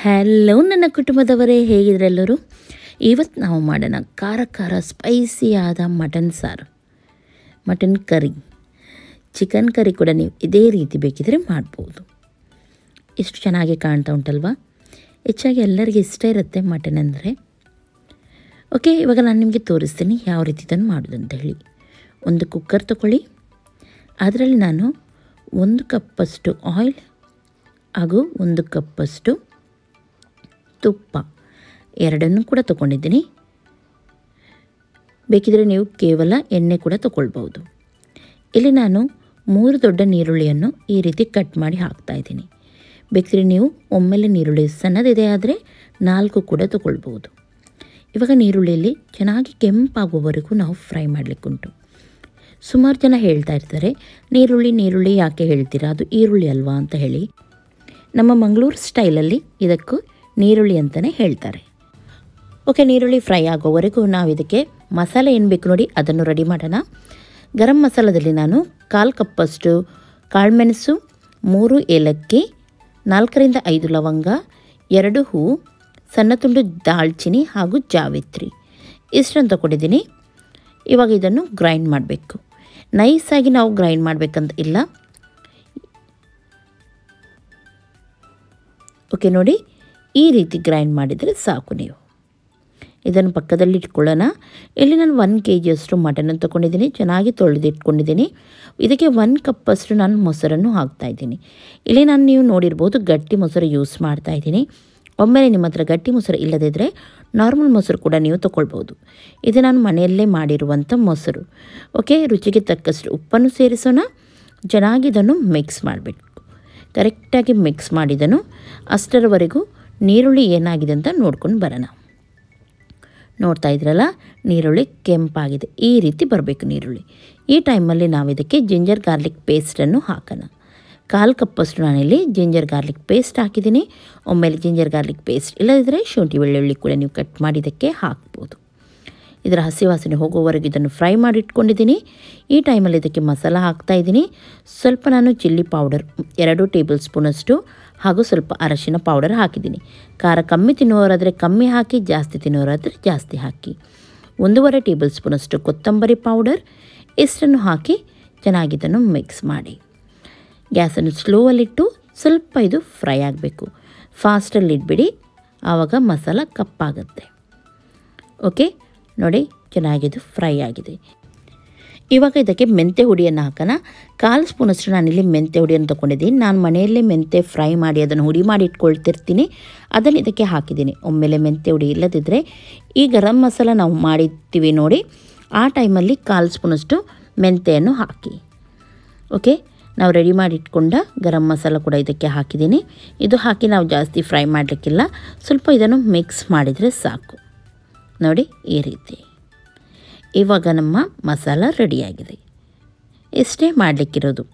hello ನನ್ನ ಕುಟುಂಬದವರೇ ಹೇಗಿದ್ರೆ ಎಲ್ಲರೂ ಇವತ್ತು ನಾವು ಮಾಡೋಣ ಖಾರ ಖಾರ ಸ್ಪೈಸಿಯಾದ ಮಟನ್ ಸಾರು ಮಟನ್ ಕರಿ ಚಿಕನ್ ಕರಿ ಕೂಡ ನೀವು ಇದೇ ರೀತಿ ಬೇಕಿದ್ರೆ ಮಾಡ್ಬೋದು ಎಷ್ಟು ಚೆನ್ನಾಗಿ ಕಾಣ್ತಾ ಉಂಟಲ್ವಾ ಹೆಚ್ಚಾಗಿ ಎಲ್ಲರಿಗೆ ಇಷ್ಟ ಇರುತ್ತೆ ಮಟನ್ ಅಂದರೆ ಓಕೆ ಇವಾಗ ನಾನು ನಿಮಗೆ ತೋರಿಸ್ತೀನಿ ಯಾವ ರೀತಿ ಇದನ್ನು ಮಾಡೋದು ಅಂತ ಹೇಳಿ ಒಂದು ಕುಕ್ಕರ್ ತಗೊಳ್ಳಿ ಅದರಲ್ಲಿ ನಾನು ಒಂದು ಕಪ್ಪಷ್ಟು ಆಯಿಲ್ ಹಾಗೂ ಒಂದು ಕಪ್ಪಷ್ಟು ತುಪ್ಪ ಎರಡನ್ನೂ ಕೂಡ ತಗೊಂಡಿದ್ದೀನಿ ಬೇಕಿದ್ರೆ ನೀವು ಕೇವಲ ಎಣ್ಣೆ ಕೂಡ ತಗೊಳ್ಬೋದು ಇಲ್ಲಿ ನಾನು ಮೂರು ದೊಡ್ಡ ನೀರುಳ್ಳಿಯನ್ನು ಈ ರೀತಿ ಕಟ್ ಮಾಡಿ ಹಾಕ್ತಾ ಇದ್ದೀನಿ ಬೇಕಿದ್ರೆ ನೀವು ಒಮ್ಮೆಲೆ ನೀರುಳ್ಳಿ ಸಣ್ಣದಿದೆ ಆದರೆ ನಾಲ್ಕು ಕೂಡ ತಗೊಳ್ಬೋದು ಇವಾಗ ನೀರುಳ್ಳಿಯಲ್ಲಿ ಚೆನ್ನಾಗಿ ಕೆಂಪಾಗುವವರೆಗೂ ನಾವು ಫ್ರೈ ಮಾಡಲಿಕ್ಕುಂಟು ಸುಮಾರು ಜನ ಹೇಳ್ತಾ ಇರ್ತಾರೆ ನೀರುಳ್ಳಿ ನೀರುಳ್ಳಿ ಯಾಕೆ ಹೇಳ್ತೀರಾ ಅದು ಈರುಳ್ಳಿ ಅಲ್ವಾ ಅಂತ ಹೇಳಿ ನಮ್ಮ ಮಂಗಳೂರು ಸ್ಟೈಲಲ್ಲಿ ಇದಕ್ಕೂ ನೀರುಳ್ಳಿ ಅಂತಲೇ ಹೇಳ್ತಾರೆ ಓಕೆ ನೀರುಳ್ಳಿ ಫ್ರೈ ಆಗೋವರೆಗೂ ನಾವು ಇದಕ್ಕೆ ಮಸಾಲೆ ಏನು ಬೇಕು ನೋಡಿ ಅದನ್ನು ರೆಡಿ ಮಾಡೋಣ ಗರಂ ಮಸಾಲದಲ್ಲಿ ನಾನು ಕಾಲು ಕಪ್ಪಷ್ಟು ಕಾಳುಮೆಣಸು ಮೂರು ಏಲಕ್ಕಿ ನಾಲ್ಕರಿಂದ ಐದು ಲವಂಗ ಎರಡು ಹೂ ಸಣ್ಣ ತುಂಡು ದಾಲ್ಚಿನ್ನಿ ಹಾಗೂ ಜಾವಿತ್ರಿ ಇಷ್ಟನ್ನು ತಗೊಂಡಿದ್ದೀನಿ ಇವಾಗ ಇದನ್ನು ಗ್ರೈಂಡ್ ಮಾಡಬೇಕು ನೈಸಾಗಿ ನಾವು ಗ್ರೈಂಡ್ ಮಾಡಬೇಕಂತ ಇಲ್ಲ ಓಕೆ ನೋಡಿ ಈ ರೀತಿ ಗ್ರೈಂಡ್ ಮಾಡಿದರೆ ಸಾಕು ನೀವು ಇದನ್ನು ಪಕ್ಕದಲ್ಲಿ ಇಟ್ಕೊಳ್ಳೋಣ ಇಲ್ಲಿ ನಾನು ಒನ್ ಕೆ ಜಿಯಷ್ಟು ಮಟನನ್ನು ತೊಗೊಂಡಿದ್ದೀನಿ ಚೆನ್ನಾಗಿ ತೊಳೆದಿಟ್ಕೊಂಡಿದ್ದೀನಿ ಇದಕ್ಕೆ ಒನ್ ಕಪ್ಪಷ್ಟು ನಾನು ಮೊಸರನ್ನು ಹಾಕ್ತಾಯಿದ್ದೀನಿ ಇಲ್ಲಿ ನಾನು ನೀವು ನೋಡಿರ್ಬೋದು ಗಟ್ಟಿ ಮೊಸರು ಯೂಸ್ ಮಾಡ್ತಾಯಿದ್ದೀನಿ ಒಮ್ಮೆಲೆ ನಿಮ್ಮ ಹತ್ರ ಗಟ್ಟಿ ಮೊಸರು ಇಲ್ಲದಿದ್ದರೆ ನಾರ್ಮಲ್ ಮೊಸರು ಕೂಡ ನೀವು ತೊಗೊಳ್ಬೋದು ಇದು ನಾನು ಮನೆಯಲ್ಲೇ ಮಾಡಿರುವಂಥ ಮೊಸರು ಓಕೆ ರುಚಿಗೆ ತಕ್ಕಷ್ಟು ಉಪ್ಪನ್ನು ಸೇರಿಸೋಣ ಚೆನ್ನಾಗಿ ಇದನ್ನು ಮಿಕ್ಸ್ ಮಾಡಬೇಕು ಕರೆಕ್ಟಾಗಿ ಮಿಕ್ಸ್ ಮಾಡಿದನು ಅಷ್ಟರವರೆಗೂ ನೀರುಳ್ಳಿ ಏನಾಗಿದೆ ಅಂತ ನೋಡ್ಕೊಂಡು ಬರೋಣ ನೋಡ್ತಾ ಇದ್ರಲ್ಲ ನೀರುಳ್ಳಿ ಕೆಂಪಾಗಿದೆ ಈ ರೀತಿ ಬರಬೇಕು ನೀರುಳ್ಳಿ ಈ ಟೈಮಲ್ಲಿ ನಾವು ಇದಕ್ಕೆ ಜಿಂಜರ್ ಗಾರ್ಲಿಕ್ ಪೇಸ್ಟನ್ನು ಹಾಕೋಣ ಕಾಲು ಕಪ್ಪಷ್ಟು ನಾನಿಲ್ಲಿ ಜಿಂಜರ್ ಗಾರ್ಲಿಕ್ ಪೇಸ್ಟ್ ಹಾಕಿದ್ದೀನಿ ಒಮ್ಮೆಲೆ ಜಿಂಜರ್ ಗಾರ್ಲಿಕ್ ಪೇಸ್ಟ್ ಇಲ್ಲದಿದ್ದರೆ ಶುಂಠಿ ಬೆಳ್ಳುಳ್ಳಿ ಕೂಡ ನೀವು ಕಟ್ ಮಾಡಿದ್ದಕ್ಕೆ ಹಾಕ್ಬೋದು ಇದರ ಹಸಿ ವಾಸನೆ ಹೋಗೋವರೆಗೆ ಇದನ್ನು ಫ್ರೈ ಮಾಡಿ ಇಟ್ಕೊಂಡಿದ್ದೀನಿ ಈ ಟೈಮಲ್ಲಿ ಇದಕ್ಕೆ ಮಸಾಲ ಹಾಕ್ತಾ ಇದ್ದೀನಿ ಸ್ವಲ್ಪ ನಾನು ಚಿಲ್ಲಿ ಪೌಡರ್ ಎರಡು ಟೇಬಲ್ ಸ್ಪೂನಷ್ಟು ಹಾಗೂ ಸ್ವಲ್ಪ ಅರಶಿನ ಪೌಡರ್ ಹಾಕಿದ್ದೀನಿ ಖಾರ ಕಮ್ಮಿ ತಿನ್ನುವವರಾದರೆ ಕಮ್ಮಿ ಹಾಕಿ ಜಾಸ್ತಿ ತಿನ್ನುವರಾದರೆ ಜಾಸ್ತಿ ಹಾಕಿ ಒಂದೂವರೆ ಟೇಬಲ್ ಸ್ಪೂನಷ್ಟು ಕೊತ್ತಂಬರಿ ಪೌಡರ್ ಇಷ್ಟನ್ನು ಹಾಕಿ ಚೆನ್ನಾಗಿ ಇದನ್ನು ಮಿಕ್ಸ್ ಮಾಡಿ ಗ್ಯಾಸನ್ನು ಸ್ಲೋವಲ್ಲಿಟ್ಟು ಸ್ವಲ್ಪ ಇದು ಫ್ರೈ ಆಗಬೇಕು ಫಾಸ್ಟಲ್ಲಿ ಇಟ್ಬಿಡಿ ಆವಾಗ ಮಸಾಲ ಕಪ್ಪಾಗುತ್ತೆ ಓಕೆ ನೋಡಿ ಚೆನ್ನಾಗಿದು ಫ್ರೈ ಆಗಿದೆ ಇವಾಗ ಇದಕ್ಕೆ ಮೆಂತೆ ಹುಡಿಯನ್ನು ಹಾಕೋಣ ಕಾಲು ಸ್ಪೂನಷ್ಟು ನಾನಿಲ್ಲಿ ಮೆಂತೆ ಹುಡಿಯನ್ನು ತೊಗೊಂಡಿದ್ದೀನಿ ನಾನು ಮನೆಯಲ್ಲೇ ಮೆಂತೆ ಫ್ರೈ ಮಾಡಿ ಅದನ್ನು ಹುಡಿ ಮಾಡಿ ಇಟ್ಕೊಳ್ತಿರ್ತೀನಿ ಅದನ್ನು ಇದಕ್ಕೆ ಹಾಕಿದ್ದೀನಿ ಒಮ್ಮೆಲೆ ಮೆಂತೆ ಹುಡಿ ಇಲ್ಲದಿದ್ದರೆ ಈ ಗರಂ ಮಸಾಲ ನಾವು ಮಾಡಿರ್ತೀವಿ ನೋಡಿ ಆ ಟೈಮಲ್ಲಿ ಕಾಲು ಸ್ಪೂನಷ್ಟು ಮೆಂತೆಯನ್ನು ಹಾಕಿ ಓಕೆ ನಾವು ರೆಡಿ ಮಾಡಿ ಇಟ್ಕೊಂಡ ಗರಂ ಮಸಾಲ ಕೂಡ ಇದಕ್ಕೆ ಹಾಕಿದ್ದೀನಿ ಇದು ಹಾಕಿ ನಾವು ಜಾಸ್ತಿ ಫ್ರೈ ಮಾಡಲಿಕ್ಕಿಲ್ಲ ಸ್ವಲ್ಪ ಇದನ್ನು ಮಿಕ್ಸ್ ಮಾಡಿದರೆ ಸಾಕು ನೋಡಿ ಈ ರೀತಿ ಇವಾಗ ನಮ್ಮ ಮಸಾಲ ರೆಡಿಯಾಗಿದೆ ಇಷ್ಟೇ ಮಾಡಲಿಕ್ಕಿರೋದು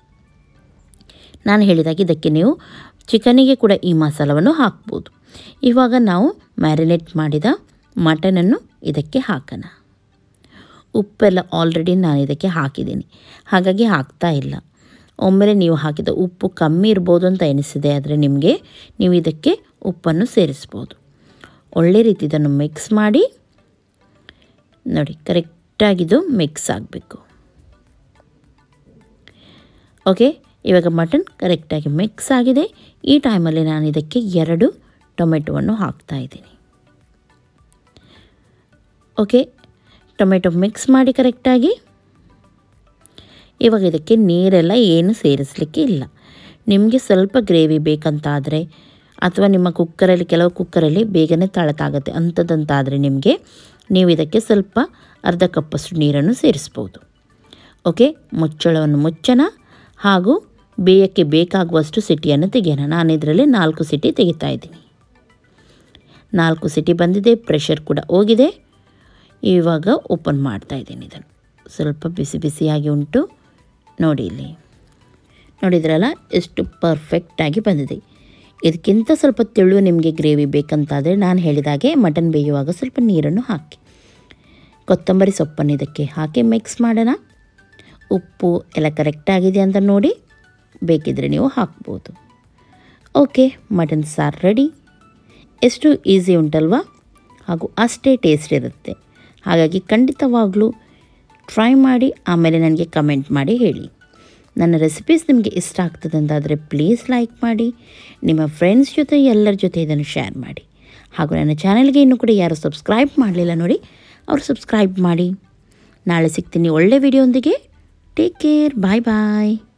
ನಾನು ಹೇಳಿದಾಗ ಇದಕ್ಕೆ ನೀವು ಚಿಕನಿಗೆ ಕೂಡ ಈ ಮಸಾಲವನ್ನು ಹಾಕ್ಬೋದು ಇವಾಗ ನಾವು ಮ್ಯಾರಿನೇಟ್ ಮಾಡಿದ ಮಟನನ್ನು ಇದಕ್ಕೆ ಹಾಕೋಣ ಉಪ್ಪೆಲ್ಲ ಆಲ್ರೆಡಿ ನಾನು ಇದಕ್ಕೆ ಹಾಕಿದ್ದೀನಿ ಹಾಗಾಗಿ ಹಾಕ್ತಾ ಇಲ್ಲ ಒಮ್ಮೆಲೆ ನೀವು ಹಾಕಿದ ಉಪ್ಪು ಕಮ್ಮಿ ಇರ್ಬೋದು ಅಂತ ಎನಿಸಿದೆ ಆದರೆ ನಿಮಗೆ ನೀವು ಇದಕ್ಕೆ ಉಪ್ಪನ್ನು ಸೇರಿಸ್ಬೋದು ಒಳ್ಳೆ ರೀತಿ ಇದನ್ನು ಮಿಕ್ಸ್ ಮಾಡಿ ನೋಡಿ ಕರೆಕ್ಟಾಗಿದು ಮಿಕ್ಸ್ ಆಗಬೇಕು ಓಕೆ ಇವಾಗ ಮಟನ್ ಕರೆಕ್ಟಾಗಿ ಮಿಕ್ಸ್ ಆಗಿದೆ ಈ ಟೈಮಲ್ಲಿ ನಾನು ಇದಕ್ಕೆ ಎರಡು ಟೊಮೆಟೊವನ್ನು ಹಾಕ್ತಾ ಇದ್ದೀನಿ ಓಕೆ ಟೊಮೆಟೊ ಮಿಕ್ಸ್ ಮಾಡಿ ಕರೆಕ್ಟಾಗಿ ಇವಾಗ ಇದಕ್ಕೆ ನೀರೆಲ್ಲ ಏನು ಸೇರಿಸಲಿಕ್ಕೆ ಇಲ್ಲ ನಿಮಗೆ ಸ್ವಲ್ಪ ಗ್ರೇವಿ ಬೇಕಂತಾದರೆ ಅಥವಾ ನಿಮ್ಮ ಕುಕ್ಕರಲ್ಲಿ ಕೆಲವು ಕುಕ್ಕರಲ್ಲಿ ಬೇಗನೆ ತಳತಾಗುತ್ತೆ ಅಂಥದ್ದಂತಾದರೆ ನಿಮಗೆ ನೀವು ಇದಕ್ಕೆ ಸ್ವಲ್ಪ ಅರ್ಧ ಕಪ್ಪಷ್ಟು ನೀರನ್ನು ಸೇರಿಸ್ಬೋದು ಓಕೆ ಮುಚ್ಚಳವನ್ನು ಮುಚ್ಚೋಣ ಹಾಗೂ ಬೇಯಕ್ಕೆ ಬೇಕಾಗುವಷ್ಟು ಸಿಟಿಯನ್ನು ತೆಗೆಯೋಣ ನಾನು ಇದರಲ್ಲಿ ನಾಲ್ಕು ಸಿಟಿ ತೆಗಿತಾ ಇದ್ದೀನಿ ನಾಲ್ಕು ಸಿಟಿ ಬಂದಿದೆ ಪ್ರೆಷರ್ ಕೂಡ ಹೋಗಿದೆ ಇವಾಗ ಓಪನ್ ಮಾಡ್ತಾ ಇದ್ದೀನಿ ಇದನ್ನು ಸ್ವಲ್ಪ ಬಿಸಿ ಬಿಸಿಯಾಗಿ ಉಂಟು ನೋಡಿ ಇಲ್ಲಿ ನೋಡಿದ್ರಲ್ಲ ಎಷ್ಟು ಪರ್ಫೆಕ್ಟಾಗಿ ಬಂದಿದೆ ಇದಕ್ಕಿಂತ ಸ್ವಲ್ಪ ತೆಳು ನಿಮಗೆ ಗ್ರೇವಿ ಬೇಕಂತಾದರೆ ನಾನು ಹೇಳಿದಾಗೆ ಮಟನ್ ಬೇಯುವಾಗ ಸ್ವಲ್ಪ ನೀರನ್ನು ಹಾಕಿ ಕೊತ್ತಂಬರಿ ಸೊಪ್ಪನ್ನು ಇದಕ್ಕೆ ಹಾಕಿ ಮಿಕ್ಸ್ ಮಾಡೋಣ ಉಪ್ಪು ಎಲ್ಲ ಕರೆಕ್ಟಾಗಿದೆ ಅಂತ ನೋಡಿ ಬೇಕಿದ್ರೆ ನೀವು ಹಾಕ್ಬೋದು ಓಕೆ ಮಟನ್ ಸಾರು ರೆಡಿ ಎಷ್ಟು ಈಸಿ ಉಂಟಲ್ವಾ ಹಾಗೂ ಅಷ್ಟೇ ಟೇಸ್ಟ್ ಇರುತ್ತೆ ಹಾಗಾಗಿ ಖಂಡಿತವಾಗಲೂ ಟ್ರೈ ಮಾಡಿ ಆಮೇಲೆ ನನಗೆ ಕಮೆಂಟ್ ಮಾಡಿ ಹೇಳಿ ನನ್ನ ರೆಸಿಪೀಸ್ ನಿಮಗೆ ಇಷ್ಟ ಆಗ್ತದೆ ಅಂತಾದರೆ ಪ್ಲೀಸ್ ಲೈಕ್ ಮಾಡಿ ನಿಮ್ಮ ಫ್ರೆಂಡ್ಸ್ ಜೊತೆ ಎಲ್ಲರ ಜೊತೆ ಇದನ್ನು ಶೇರ್ ಮಾಡಿ ಹಾಗೂ ನನ್ನ ಚಾನಲ್ಗೆ ಇನ್ನೂ ಕೂಡ ಯಾರು ಸಬ್ಸ್ಕ್ರೈಬ್ ಮಾಡಲಿಲ್ಲ ನೋಡಿ ಅವರು ಸಬ್ಸ್ಕ್ರೈಬ್ ಮಾಡಿ ನಾಳೆ ಸಿಗ್ತೀನಿ ಒಳ್ಳೆ ವಿಡಿಯೋಂದಿಗೆ ಟೇಕ್ ಕೇರ್ ಬಾಯ್ ಬಾಯ್